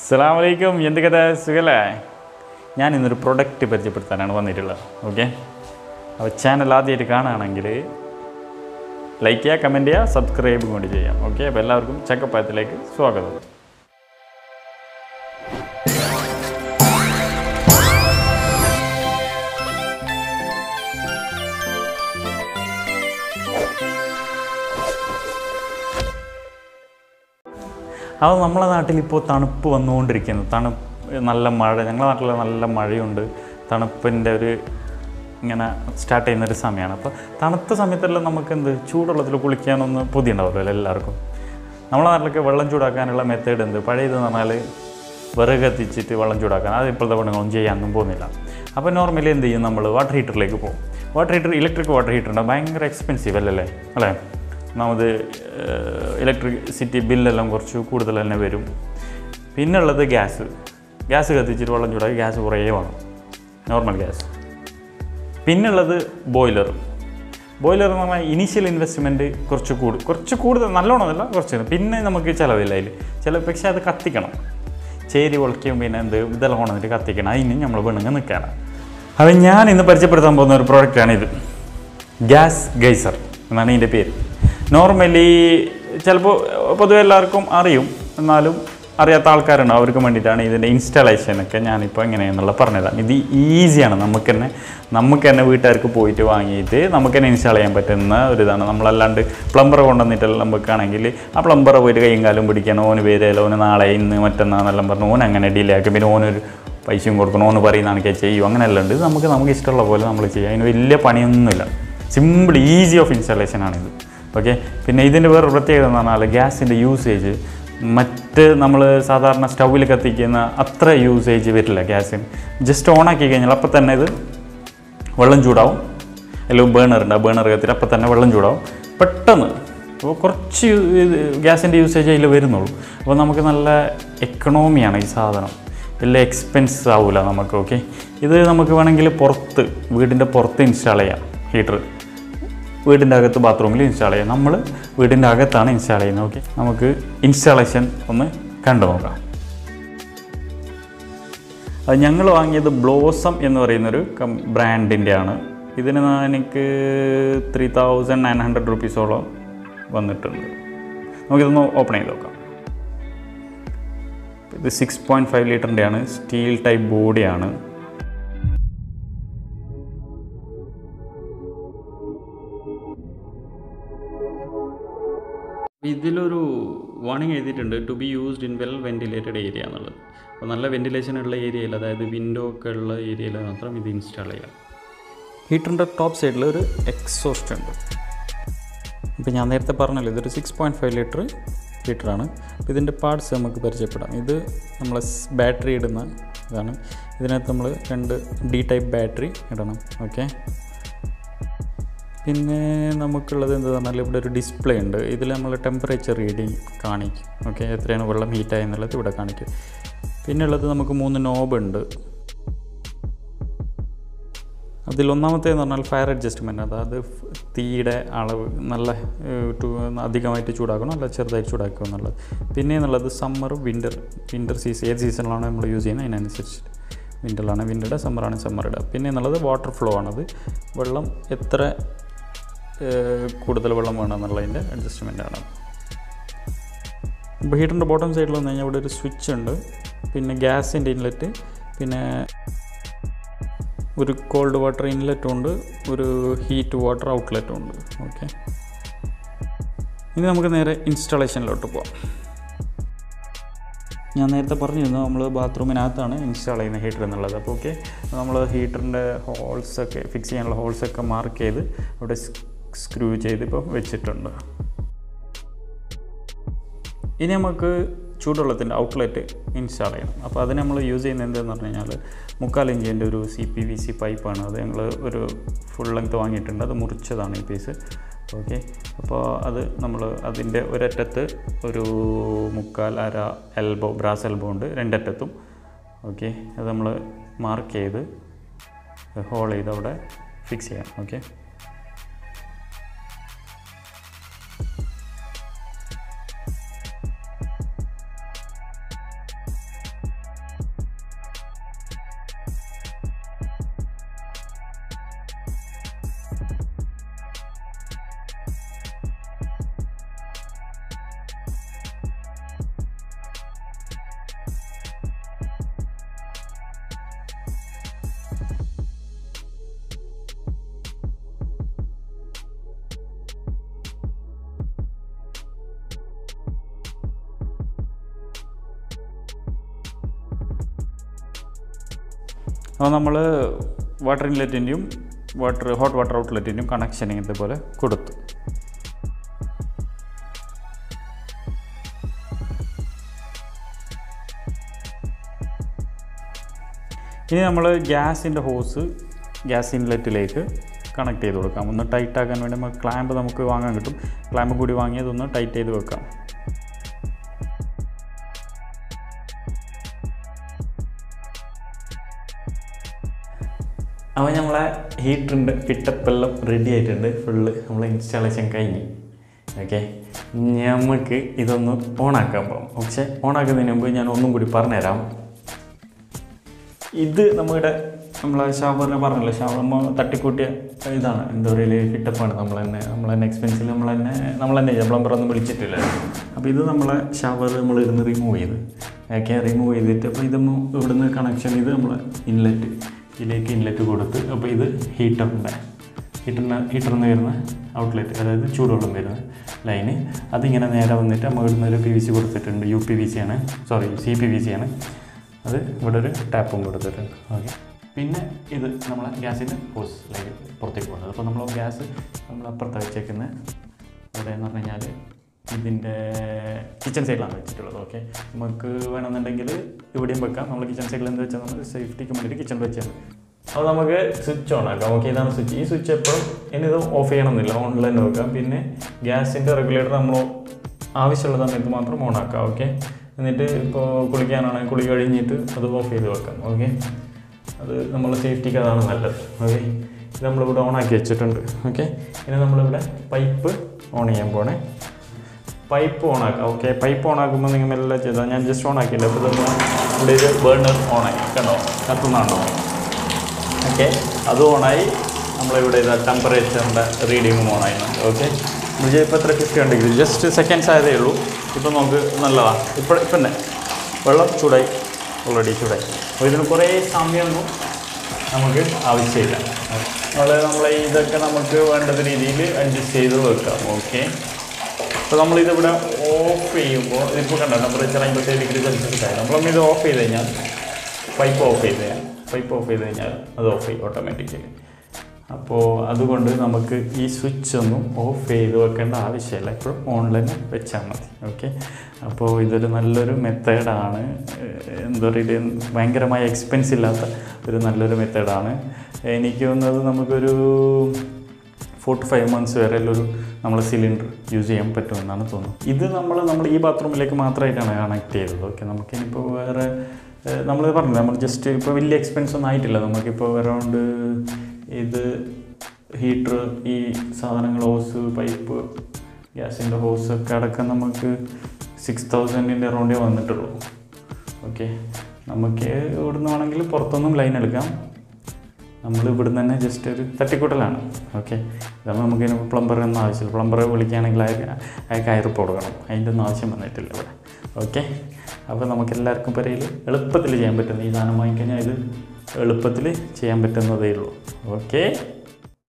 അസ്സലാമലൈക്കും എന്ത് കഥ സുഖല്ലേ ഞാൻ ഇന്നൊരു പ്രൊഡക്റ്റ് പരിചയപ്പെടുത്താനാണ് വന്നിട്ടുള്ളത് ഓക്കെ അപ്പോൾ ചാനൽ ആദ്യമായിട്ട് കാണുകയാണെങ്കിൽ ലൈക്ക് ചെയ്യുക കമൻറ്റ് ചെയ്യുക സബ്സ്ക്രൈബ് കൊണ്ട് ചെയ്യാം ഓക്കെ അപ്പോൾ എല്ലാവർക്കും ചക്കപ്പായത്തിലേക്ക് സ്വാഗതം അത് നമ്മളെ നാട്ടിൽ ഇപ്പോൾ തണുപ്പ് വന്നുകൊണ്ടിരിക്കുന്നു തണുപ്പ് നല്ല മഴ ഞങ്ങളുടെ നാട്ടിൽ നല്ല മഴയുണ്ട് തണുപ്പിൻ്റെ ഒരു ഇങ്ങനെ സ്റ്റാർട്ട് ചെയ്യുന്നൊരു സമയമാണ് അപ്പോൾ തണുത്ത സമയത്തെല്ലാം നമുക്ക് എന്ത് ചൂടുള്ളതിൽ കുളിക്കാനൊന്ന് പുതിയ ഉണ്ടാവുമല്ലോ എല്ലാവർക്കും നമ്മളെ നാട്ടിലൊക്കെ വെള്ളം ചൂടാക്കാനുള്ള മെത്തേഡ് എന്ത് പഴയതെന്ന് പറഞ്ഞാൽ വിറക് കത്തിച്ചിട്ട് വെള്ളം ചൂടാക്കാൻ അത് ഇപ്പോഴത്തെ പെണ്ണുങ്ങളൊന്നും ചെയ്യാനൊന്നും പോകുന്നില്ല അപ്പോൾ നോർമലി എന്ത് ചെയ്യും നമ്മൾ വാട്ടർ ഹീറ്ററിലേക്ക് പോകും water heater electric water heater ഉണ്ട് ഭയങ്കര എക്സ്പെൻസീവ് അല്ലല്ലേ അല്ലേ ഒന്നാമത് ഇലക്ട്രിസിറ്റി ബില്ലെല്ലാം കുറച്ച് കൂടുതൽ തന്നെ വരും പിന്നുള്ളത് ഗ്യാസ് ഗ്യാസ് കത്തിച്ചിട്ട് വെള്ളം ചൂടാക്കി ഗ്യാസ് കുറേ വേണം നോർമൽ ഗ്യാസ് പിന്നുള്ളത് ബോയിലർ ബോയിലർ എന്ന് പറഞ്ഞാൽ ഇനീഷ്യൽ ഇൻവെസ്റ്റ്മെൻറ്റ് കുറച്ച് കൂടും കുറച്ച് കൂടുതൽ നല്ലോണമെന്നല്ല കുറച്ച് പിന്നെ നമുക്ക് ചിലവില്ല അതിൽ ചില പക്ഷേ അത് കത്തിക്കണം ചേരി പൊളിക്കും പിന്നെ എന്ത് ഇതെല്ലാം കൊണ്ടുവന്നിട്ട് കത്തിക്കണം അതിന് നമ്മൾ പെണ്ണുങ്ങൾ നിൽക്കാനാണ് അപ്പം ഞാൻ ഇന്ന് പരിചയപ്പെടുത്താൻ പോകുന്ന ഒരു പ്രോഡക്റ്റാണ് ഇത് ഗ്യാസ് ഗൈസർ എന്നാണ് ഇതിൻ്റെ പേര് നോർമലി ചിലപ്പോൾ പൊതുവെ എല്ലാവർക്കും അറിയും എന്നാലും അറിയാത്ത ആൾക്കാരുണ്ട് അവർക്ക് വേണ്ടിയിട്ടാണ് ഇതിൻ്റെ ഇൻസ്റ്റാളേഷനൊക്കെ ഞാനിപ്പോൾ എങ്ങനെയാണെന്നുള്ള പറഞ്ഞതാണ് ഇത് ഈസിയാണ് നമുക്ക് തന്നെ നമുക്ക് തന്നെ വീട്ടുകാർക്ക് പോയിട്ട് വാങ്ങിയിട്ട് നമുക്ക് തന്നെ ഇൻസ്റ്റാൾ ചെയ്യാൻ പറ്റുന്ന ഒരു ഇതാണ് നമ്മളല്ലാണ്ട് പ്ലംബറെ കൊണ്ടുവന്നിട്ടെല്ലാം നമുക്കാണെങ്കിൽ ആ പ്ലംബറെ പോയിട്ട് കൈയും കാലും പിടിക്കാൻ ഓന് പേരല്ലോ ഓന് നാളെ ഇന്ന് മറ്റന്നാന്നെല്ലാം പറഞ്ഞു ഓൻ അങ്ങനെ ഡിലേ ആക്കി പിന്നെ ഓനൊരു പൈസയും കൊടുക്കണം ഓന് പറയുന്നതാണെങ്കിൽ ചെയ്യും അങ്ങനെയല്ല ഉണ്ട് ഇത് നമുക്ക് നമുക്ക് ഇഷ്ടമുള്ള പോലെ നമ്മൾ ചെയ്യാം അതിന് വലിയ പണിയൊന്നുമില്ല സിമ്പിൾ ഈസി ഓഫ് ഇൻസ്റ്റാളേഷൻ ആണിത് ഓക്കെ പിന്നെ ഇതിൻ്റെ വേറെ പ്രത്യേകത എന്ന് പറഞ്ഞാൽ ഗ്യാസിൻ്റെ യൂസേജ് മറ്റ് നമ്മൾ സാധാരണ സ്റ്റൗവിൽ കത്തിക്കുന്ന അത്ര യൂസേജ് വരില്ല ഗ്യാസിന് ജസ്റ്റ് ഓണാക്കി കഴിഞ്ഞാൽ അപ്പം തന്നെ ഇത് വെള്ളം ചൂടാവും അല്ലെങ്കിൽ ബേണർ ഉണ്ട് ആ ബേണർ കത്തിട്ട് അപ്പം തന്നെ വെള്ളം ചൂടാവും പെട്ടെന്ന് അപ്പോൾ കുറച്ച് ഗ്യാസിൻ്റെ യൂസേജ് അതിൽ വരുന്നുള്ളൂ അപ്പോൾ നമുക്ക് നല്ല എക്കണോമിയാണ് ഈ സാധനം വലിയ എക്സ്പെൻസ് ആവില്ല നമുക്ക് ഓക്കെ ഇത് നമുക്ക് വേണമെങ്കിൽ പുറത്ത് വീടിൻ്റെ പുറത്ത് ഇൻസ്റ്റാൾ ചെയ്യാം ഹീറ്റർ വീടിൻ്റെ അകത്ത് ബാത്റൂമിൽ ഇൻസ്റ്റാൾ ചെയ്യാം നമ്മൾ വീടിൻ്റെ അകത്താണ് ഇൻസ്റ്റാൾ ചെയ്യുന്നത് ഓക്കെ നമുക്ക് ഇൻസ്റ്റാളേഷൻ ഒന്ന് കണ്ടു നോക്കാം അത് ഞങ്ങൾ വാങ്ങിയത് ബ്ലോസം എന്ന് പറയുന്നൊരു കം ബ്രാൻഡിൻ്റെ ആണ് ഇതിന് നാ- എനിക്ക് ത്രീ തൗസൻഡ് നയൻ ഹൺഡ്രഡ് റുപ്പീസോളം വന്നിട്ടുണ്ട് നമുക്കിതൊന്ന് ഓപ്പൺ ചെയ്ത് നോക്കാം ഇത് സിക്സ് പോയിൻറ്റ് ഫൈവ് ലിറ്ററിൻ്റെ ആണ് സ്റ്റീൽ ടൈപ്പ് ബോഡിയാണ് ഇതിലൊരു വാണിംഗ് എഴുതിയിട്ടുണ്ട് to be used in well ventilated area എന്നുള്ളത് അപ്പോൾ നല്ല വെന്റിലേഷൻ ഉള്ള ഏരിയയിൽ അതായത് വിൻഡോ ഒക്കെ ഉള്ള ഏരിയയിൽ മാത്രം ഇത് ഇൻസ്റ്റാൾ ചെയ്യാം ഹീറ്ററിൻ്റെ ടോപ്പ് സൈഡിൽ ഒരു എക്സോസ്റ്റ് ഉണ്ട് ഇപ്പോൾ ഞാൻ നേരത്തെ പറഞ്ഞല്ലോ ഇതൊരു സിക്സ് പോയിൻറ്റ് ഫൈവ് ലിറ്റർ ഹീറ്ററാണ് അപ്പോൾ ഇതിൻ്റെ പാർട്സ് നമുക്ക് പരിചയപ്പെടാം ഇത് നമ്മൾ ബാറ്ററി ഇടുന്ന ഇതാണ് ഇതിനകത്ത് നമ്മൾ രണ്ട് ഡി ടൈപ്പ് ബാറ്ററി ഇടണം ഓക്കെ പിന്നെ നമുക്കുള്ളത് എന്താ പറഞ്ഞാൽ ഇവിടെ ഒരു ഡിസ്പ്ലേ ഉണ്ട് ഇതിൽ നമ്മൾ ടെമ്പറേച്ചർ റീഡിങ് കാണിക്കും ഓക്കെ എത്രയാണ് വെള്ളം ഹീറ്റായി എന്നുള്ളത് ഇവിടെ കാണിക്കും പിന്നെ ഉള്ളത് നമുക്ക് മൂന്ന് നോബ് ഉണ്ട് അതിലൊന്നാമത്തേന്ന് പറഞ്ഞാൽ ഫയർ അഡ്ജസ്റ്റ്മെൻറ്റ് അതായത് ഫ് തീയുടെ അളവ് നല്ല ഏഹ്, ടു അധികമായിട്ട് ചൂടാക്കണോ അല്ല ചെറുതായിട്ട് ചൂടാക്കുക എന്നുള്ളത് പിന്നെ എന്നുള്ളത് സമ്മർ വിൻ്റർ വിൻ്റർ സീസൺ ഏത് സീസണിലാണ് നമ്മൾ യൂസ് ചെയ്യുന്നത് അതിനനുസരിച്ച് വിൻ്ററിലാണ് വിൻ്ററുടെ സമ്മറാണ് സമ്മറുടെ പിന്നെ എന്നുള്ളത് വാട്ടർ ഫ്ലോ ആണത് വെള്ളം എത്ര ഏഹ്, കൂടുതൽ വെള്ളം വേണം എന്നുള്ളതിൻ്റെ അഡ്ജസ്റ്റ്മെൻ്റ് ആണ് ഇപ്പോൾ ഹീറ്ററിൻ്റെ ബോട്ടം സൈഡിൽ വന്നു കഴിഞ്ഞാൽ ഇവിടെ ഒരു സ്വിച്ച് ഉണ്ട് പിന്നെ ഗ്യാസിൻ്റെ ഇൻലെറ്റ് പിന്നെ ഒരു കോൾഡ് വാട്ടർ ഇൻലെറ്റും ഉണ്ട് ഒരു ഹീറ്റ് വാട്ടർ ഔട്ട്ലെറ്റും ഉണ്ട് ഓക്കെ ഇനി നമുക്ക് നേരെ ഇൻസ്റ്റാളേഷനിലോട്ട് പോവാം ഞാൻ നേരത്തെ പറഞ്ഞിരുന്നു നമ്മൾ ബാത്റൂമിനകത്താണ് ഇൻസ്റ്റാൾ ചെയ്യുന്ന ഹീറ്റർ എന്നുള്ളത് അപ്പോൾ ഓക്കെ നമ്മൾ ഹീറ്ററിൻ്റെ ഹോൾസൊക്കെ ഫിക്സ് ചെയ്യാനുള്ള ഹോൾസൊക്കെ മാർക്ക് ചെയ്ത് അവിടെ സ്ക്രൂ ചെയ്ത് ഇപ്പോൾ വെച്ചിട്ടുണ്ട് ഇനി നമുക്ക് ചൂടുവെള്ളത്തിൻ്റെ ഔട്ട്ലെറ്റ് ഇൻസ്റ്റാൾ ചെയ്യണം അപ്പോൾ അതിന് നമ്മൾ യൂസ് ചെയ്യുന്നത് എന്താണെന്ന് പറഞ്ഞു കഴിഞ്ഞാൽ മുക്കാൽ ഇഞ്ചിൻ്റെ ഒരു സി പി വി സി പൈപ്പാണ് അത് ഞങ്ങൾ ഒരു ഫുൾ ലെങ്ത് വാങ്ങിയിട്ടുണ്ട് അത് മുറിച്ചതാണ് ഈ പീസ് ഓക്കെ അപ്പോൾ അത് നമ്മൾ അതിൻ്റെ ഒരറ്റത്ത് ഒരു മുക്കാൽ അര എൽബോ ബ്രാസ് എൽബോ ഉണ്ട് രണ്ടറ്റത്തും ഓക്കെ അത് നമ്മൾ മാർക്ക് ചെയ്ത് ഹോൾ ചെയ്ത് അവിടെ ഫിക്സ് ചെയ്യാം ഓക്കെ അപ്പോൾ നമ്മൾ വാട്ടർ ഇൻലെറ്റിൻ്റെയും വാട്ടർ ഹോട്ട് വാട്ടർ ഔട്ട്ലെറ്റിൻ്റെയും കണക്ഷൻ ഇതേപോലെ കൊടുത്തു ഇനി നമ്മൾ ഗ്യാസിൻ്റെ ഹോസ് ഗ്യാസ് ഇൻലെറ്റിലേക്ക് കണക്ട് ചെയ്ത് കൊടുക്കാം ഒന്ന് ടൈറ്റ് ആക്കാൻ വേണ്ടി നമുക്ക് ക്ലാമ്പ് നമുക്ക് വാങ്ങാൻ കിട്ടും ക്ലാമ്പ് കൂടി വാങ്ങിയതൊന്ന് ടൈറ്റ് ചെയ്ത് വെക്കാം അപ്പോൾ നമ്മളെ ഹീറ്ററിൻ്റെ ഫിറ്റപ്പ് എല്ലാം റെഡി ആയിട്ടുണ്ട് ഫുള്ള് നമ്മൾ ഇൻസ്റ്റാളേഷൻ കഴിഞ്ഞ് ഓക്കെ നമുക്ക് ഇതൊന്ന് ഓണാക്കാൻ പോകും പക്ഷേ ഓണാക്കുന്നതിന് മുമ്പ് ഞാൻ ഒന്നും കൂടി പറഞ്ഞുതരാം ഇത് നമ്മുടെ നമ്മളെ ഷവറിനെ പറഞ്ഞല്ലോ ഷവർ നമ്മൾ തട്ടിക്കൂട്ടിയ ഇതാണ് എന്താ പറയുക ഫിറ്റപ്പാണ് നമ്മൾ തന്നെ നമ്മൾ തന്നെ എക്സ്പെൻസിൽ നമ്മൾ തന്നെ നമ്മൾ തന്നെ പ്ലംബർ ഒന്നും വിളിച്ചിട്ടില്ല അപ്പോൾ ഇത് നമ്മളെ ഷവർ നമ്മൾ ഇരുന്ന് റിമൂവ് ചെയ്ത് ഓക്കെ റിമൂവ് ചെയ്തിട്ട് അപ്പോൾ ഇതൊന്നും ഇവിടുന്ന് കണക്ഷൻ ഇത് നമ്മളെ ഇൻലെറ്റ് ഇതിലേക്ക് ഇൻലെറ്റ് കൊടുത്ത് അപ്പോൾ ഇത് ഹീറ്ററിൻ്റെ ഹീറ്ററിന് ഹീറ്ററിൽ നിന്ന് വരുന്ന ഔട്ട്ലെറ്റ് അതായത് ചൂടുവെള്ളം വരുന്ന ലൈന് അതിങ്ങനെ നേരെ വന്നിട്ട് നമ്മൾ ഇവിടുന്ന് ഒരു പി വി സി കൊടുത്തിട്ടുണ്ട് യു പി വി സി ആണ് sorry C P V C ആണ് അത് ഇവിടെ ഒരു ടാപ്പും കൊടുത്തിട്ടുണ്ട് ഓക്കെ പിന്നെ ഇത് നമ്മളെ ഗ്യാസിൻ്റെ ഹോസിലേക്ക് പുറത്തേക്ക് പോകുന്നത് അപ്പോൾ നമ്മൾ ഗ്യാസ് നമ്മൾ അപ്പുറത്ത് വെച്ചേക്കുന്ന ഇവിടെ എന്ന് പറഞ്ഞു കഴിഞ്ഞാൽ ഇതിൻ്റെ കിച്ചൺ സൈഡിലാണ് വെച്ചിട്ടുള്ളത് ഓക്കെ നമുക്ക് വേണമെന്നുണ്ടെങ്കിൽ ഇവിടെയും വെക്കാം നമ്മൾ കിച്ചൺ സൈഡിൽ എന്ത് വെച്ചാൽ നമ്മൾ സേഫ്റ്റിക്ക് വേണ്ടിയിട്ട് കിച്ചൺ വെച്ചാൽ അപ്പോൾ നമുക്ക് സ്വിച്ച് ഓൺ ആക്കാം ഓക്കെ ഇതാണ് സ്വിച്ച് ഈ സ്വിച്ച് എപ്പോഴും ഇനി ഇത് ഓഫ് ചെയ്യണമെന്നില്ല ഓൺലൈൻ വെക്കാം പിന്നെ ഗ്യാസിൻ്റെ റെഗുലേറ്റർ നമ്മൾ ആവശ്യമുള്ള സമയത്ത് മാത്രം ഓൺ ആക്കാം ഓക്കെ എന്നിട്ട് ഇപ്പോൾ കുളിക്കാനാണെങ്കിൽ കുളി കഴിഞ്ഞിട്ട് അത് ഓഫ് ചെയ്ത് വെക്കാം ഓക്കെ അത് നമ്മൾ സേഫ്റ്റിക്ക് അതാണ് നല്ലത് ഓക്കെ ഇത് നമ്മളിവിടെ ഓൺ ആക്കി വെച്ചിട്ടുണ്ട് ഓക്കെ ഇനി നമ്മളിവിടെ പൈപ്പ് ഓൺ ചെയ്യാൻ പോണേ പൈപ്പ് ഓൺ ആക്കാം ഓക്കെ പൈപ്പ് ഓൺ ആക്കുമ്പോൾ നിങ്ങൾ മെല്ലെ ചെയ്താൽ ഞാൻ ജസ്റ്റ് ഓൺ ആക്കിയില്ല അപ്പോൾ ഇതൊന്ന് ഇവിടെ ഇത് ബേർണർ ഓൺ ആയി കണ്ടോ കത്തുന്നുണ്ടോ ഓക്കെ അത് ഓണായി നമ്മളിവിടെ ഇത് ടെമ്പറേച്ചറിൻ്റെ റീഡിങ്ങും ഓണായി ഓക്കെ നമ്മൾ ഇപ്പോൾ എത്ര ഫിഫ്റ്റി ഡിഗ്രി ജസ്റ്റ് സെക്കൻഡ്സ് ആയതേ ഉള്ളൂ ഇപ്പം നമുക്ക് നല്ലതാണ് ഇപ്പോൾ ഇപ്പം തന്നെ വെള്ളം ചൂടായി ഓൾറെഡി ചൂടായി അപ്പോൾ ഇതിന് കുറേ സമയമൊന്നും നമുക്ക് ആവശ്യമില്ല നമ്മൾ നമ്മളെ ഇതൊക്കെ നമുക്ക് വേണ്ടത് രീതിയിൽ അഡ്ജസ്റ്റ് ചെയ്ത് വെക്കാം ഓക്കെ അപ്പോൾ നമ്മളിതിവിടെ ഓഫ് ചെയ്യുമ്പോൾ ഇതിപ്പോൾ കണ്ട ടെമ്പറേച്ചർ അമ്പത്തേഴ് ഡിഗ്രി സെൽഷ്യസ് ആയി നമ്മളൊന്ന് ഇത് ഓഫ് ചെയ്ത് കഴിഞ്ഞാൽ പൈപ്പ് ഓഫ് ചെയ്ത് കഴിഞ്ഞാൽ പൈപ്പ് ഓഫ് ചെയ്ത് കഴിഞ്ഞാൽ അത് ഓഫ് ചെയ്യും ഓട്ടോമാറ്റിക്കലി അപ്പോൾ അതുകൊണ്ട് നമുക്ക് ഈ സ്വിച്ച് ഒന്നും ഓഫ് ചെയ്ത് വെക്കേണ്ട ആവശ്യമില്ല എപ്പോഴും ഓൺലൈൻ വെച്ചാൽ മതി ഓക്കെ അപ്പോൾ ഇതൊരു നല്ലൊരു മെത്തേഡാണ് എന്താ പറയുക ഭയങ്കരമായ എക്സ്പെൻസ് ഇല്ലാത്ത ഒരു നല്ലൊരു മെത്തേഡാണ് എനിക്ക് തോന്നുന്നത് നമുക്കൊരു ഫോർട്ടി ഫൈവ് മന്ത്സ് വരെ ഒരു നമ്മൾ സിലിണ്ടർ യൂസ് ചെയ്യാൻ പറ്റുമെന്നാണ് തോന്നുന്നത് ഇത് നമ്മൾ നമ്മൾ ഈ ബാത്റൂമിലേക്ക് മാത്രമായിട്ടാണ് കണക്ട് ചെയ്തത് ഓക്കെ നമുക്കിനിപ്പോൾ വേറെ നമ്മൾ പറഞ്ഞില്ല നമ്മൾ ജസ്റ്റ് ഇപ്പോൾ വലിയ എക്സ്പെൻസ് ഒന്നും ആയിട്ടില്ല നമുക്കിപ്പോൾ അറൗണ്ട് ഇത് ഹീറ്റർ ഈ സാധനങ്ങൾ ഹോസ് പൈപ്പ് ഗ്യാസിൻ്റെ ഹോസ് ഒക്കെ അടക്കം നമുക്ക് സിക്സ് തൗസൻഡിൻ്റെ അറൗണ്ടേ വന്നിട്ടുള്ളൂ ഓക്കെ നമുക്ക് ഇവിടുന്ന് വേണമെങ്കിൽ പുറത്തൊന്നും ലൈൻ എടുക്കാം നമ്മൾ ഇവിടുന്ന് തന്നെ ജസ്റ്റ് ഒരു തട്ടിക്കൂട്ടലാണ് ഓക്കെ ഇതാകുമ്പോൾ നമുക്ക് ഇനി പ്ലംബറൊന്നും ആവശ്യമില്ല പ്ലംബറെ വിളിക്കുകയാണെങ്കിൽ അയാൾക്ക് അയാൾക്ക് അയർപ്പ് കൊടുക്കണം അതിൻ്റെ ഒന്നും ആവശ്യം വന്നിട്ടില്ല ഇവിടെ ഓക്കെ അപ്പോൾ നമുക്ക് എല്ലാവർക്കും പെരയിൽ എളുപ്പത്തിൽ ചെയ്യാൻ പറ്റുന്ന ഈ സാധനം വാങ്ങിക്കഴിഞ്ഞാൽ ഇത് എളുപ്പത്തിൽ ചെയ്യാൻ പറ്റുന്നതേ ഉള്ളൂ ഓക്കെ